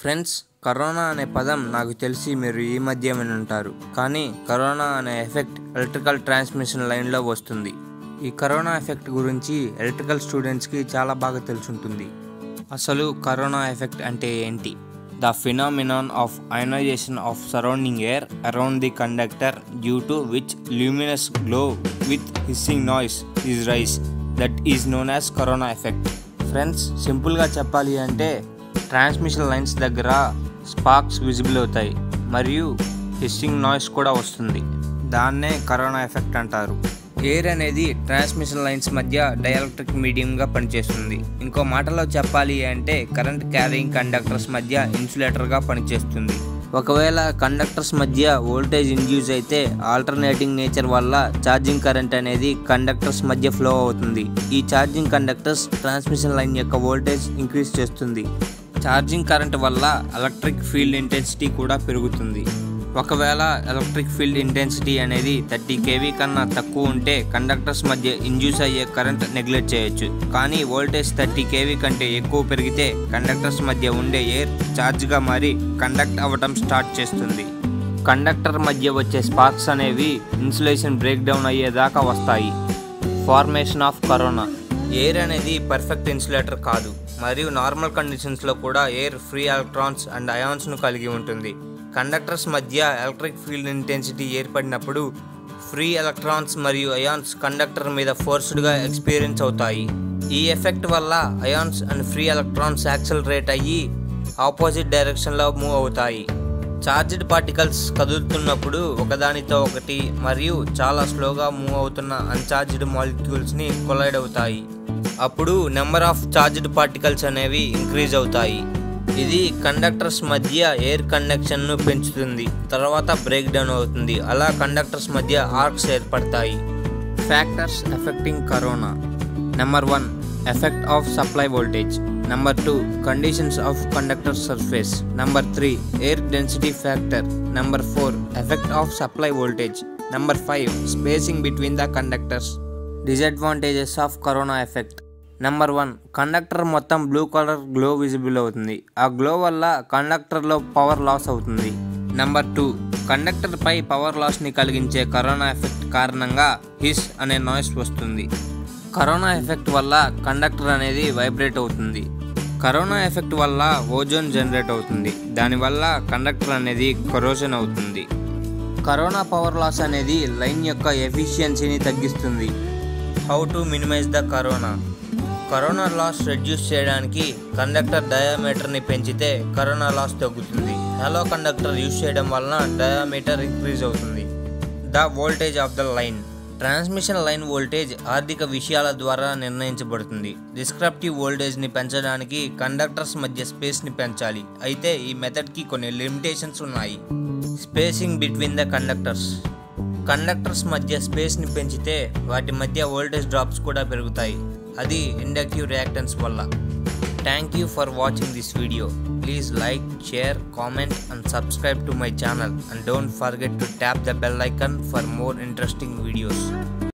friends corona అనే పదం నాకు తెలిసి మీరు ఈ మధ్య విని ఉంటారు కానీ కరోనా అనే ఎఫెక్ట్ ఎలక్ట్రికల్ ట్రాన్స్మిషన్ లైన్లో వస్తుంది ఈ కరోనా ఎఫెక్ట్ గురించి ఎలక్ట్రికల్ స్టూడెంట్స్కి చాలా బాగా తెలుసుంటుంది అసలు కరోనా ఎఫెక్ట్ అంటే ఏంటి the phenomenon of ionization of surrounding air around the conductor due to which luminous glow with hissing noise is rise that is known as corona effect friends సింపుల్గా చెప్పాలి అంటే ట్రాన్స్మిషన్ లైన్స్ దగ్గర sparks visible అవుతాయి మరియు hissing noise కూడా వస్తుంది దాన్నే corona effect అంటారు ఎయిర్ అనేది ట్రాన్స్మిషన్ లైన్స్ మధ్య డైఎలక్ట్రిక్ మీడియంగా పనిచేస్తుంది ఇంకో మాటలో చెప్పాలి అంటే కరెంట్ క్యారింగ్ కండక్టర్స్ మధ్య ఇన్సులేటర్గా పనిచేస్తుంది ఒకవేళ కండక్టర్స్ మధ్య వోల్టేజ్ ఇండ్యూస్ అయితే ఆల్టర్నేటింగ్ నేచర్ వల్ల ఛార్జింగ్ కరెంట్ అనేది కండక్టర్స్ మధ్య ఫ్లో అవుతుంది ఈ ఛార్జింగ్ కండక్టర్స్ ట్రాన్స్మిషన్ లైన్ యొక్క వోల్టేజ్ ఇంక్రీజ్ చేస్తుంది ఛార్జింగ్ కరెంట్ వల్ల ఎలక్ట్రిక్ ఫీల్డ్ ఇంటెన్సిటీ కూడా పెరుగుతుంది ఒకవేళ ఎలక్ట్రిక్ ఫీల్డ్ ఇంటెన్సిటీ అనేది థర్టీ కేవీ కన్నా తక్కువ ఉంటే కండక్టర్స్ మధ్య ఇండ్యూస్ అయ్యే కరెంట్ నెగ్లెక్ట్ చేయొచ్చు కానీ వోల్టేజ్ థర్టీ కేవీ కంటే ఎక్కువ పెరిగితే కండక్టర్స్ మధ్య ఉండే ఎయిర్ ఛార్జ్గా మారి కండక్ట్ అవ్వటం స్టార్ట్ చేస్తుంది కండక్టర్ మధ్య వచ్చే స్పార్క్స్ అనేవి ఇన్సులేషన్ బ్రేక్ డౌన్ అయ్యేదాకా వస్తాయి ఫార్మేషన్ ఆఫ్ కరోనా ఎయిర్ అనేది పర్ఫెక్ట్ ఇన్సులేటర్ కాదు మరియు నార్మల్ కండిషన్స్లో కూడా ఎయిర్ ఫ్రీ ఎలక్ట్రాన్స్ అండ్ అయాన్స్ను కలిగి ఉంటుంది కండక్టర్స్ మధ్య ఎలక్ట్రిక్ ఫీల్డ్ ఇంటెన్సిటీ ఏర్పడినప్పుడు ఫ్రీ ఎలక్ట్రాన్స్ మరియు అయాన్స్ కండక్టర్ మీద ఫోర్స్డ్గా ఎక్స్పీరియన్స్ అవుతాయి ఈ ఎఫెక్ట్ వల్ల ions and free electrons accelerate అయ్యి ఆపోజిట్ డైరెక్షన్లో మూవ్ అవుతాయి చార్జ్డ్ పార్టికల్స్ కదులుతున్నప్పుడు ఒకదానితో ఒకటి మరియు చాలా స్లోగా మూవ్ అవుతున్న అన్చార్జ్డ్ మాలిక్యూల్స్ని కొలైడ్ అవుతాయి అప్పుడు నెంబర్ ఆఫ్ చార్జ్డ్ పార్టికల్స్ అనేవి ఇంక్రీజ్ అవుతాయి ఇది కండక్టర్స్ మధ్య ఎయిర్ కండక్షన్ను పెంచుతుంది తర్వాత బ్రేక్ డౌన్ అవుతుంది అలా కండక్టర్స్ మధ్య ఆర్క్స్ ఏర్పడతాయి factors affecting corona number one effect of supply voltage number two conditions of conductor surface number three air density factor number four effect of supply voltage number five spacing between the conductors disadvantages of corona effect number one conductor మొత్తం blue colour glow visible అవుతుంది ఆ glow వల్ల కండక్టర్లో power loss అవుతుంది number two కండక్టర్పై power లాస్ని కలిగించే corona effect కారణంగా హిస్ అనే నాయిస్ వస్తుంది కరోనా ఎఫెక్ట్ వల్ల కండక్టర్ అనేది వైబ్రేట్ అవుతుంది కరోనా ఎఫెక్ట్ వల్ల ఓజోన్ జనరేట్ అవుతుంది దానివల్ల కండక్టర్ అనేది కరోజన్ అవుతుంది కరోనా పవర్ లాస్ అనేది లైన్ యొక్క ఎఫిషియన్సీని తగ్గిస్తుంది how to minimize the corona corona loss reduce చేయడానికి కండక్టర్ డయామీటర్ని పెంచితే కరోనా లాస్ తగ్గుతుంది హలో కండక్టర్ యూజ్ చేయడం వలన డయామీటర్ ఇంక్రీజ్ అవుతుంది the voltage of the line transmission line voltage ఆర్థిక విషయాల ద్వారా నిర్ణయించబడుతుంది డిస్క్రిప్టివ్ వోల్టేజ్ని పెంచడానికి కండక్టర్స్ మధ్య స్పేస్ని పెంచాలి అయితే ఈ మెథడ్కి కొన్ని లిమిటేషన్స్ ఉన్నాయి spacing between the conductors conductors మధ్య స్పేస్ని పెంచితే వాటి మధ్య వోల్టేజ్ డ్రాప్స్ కూడా పెరుగుతాయి అది ఇండక్టివ్ రియాక్టెన్స్ వల్ల thank you for watching this video please like share comment and subscribe to my channel and don't forget to tap the bell icon for more interesting videos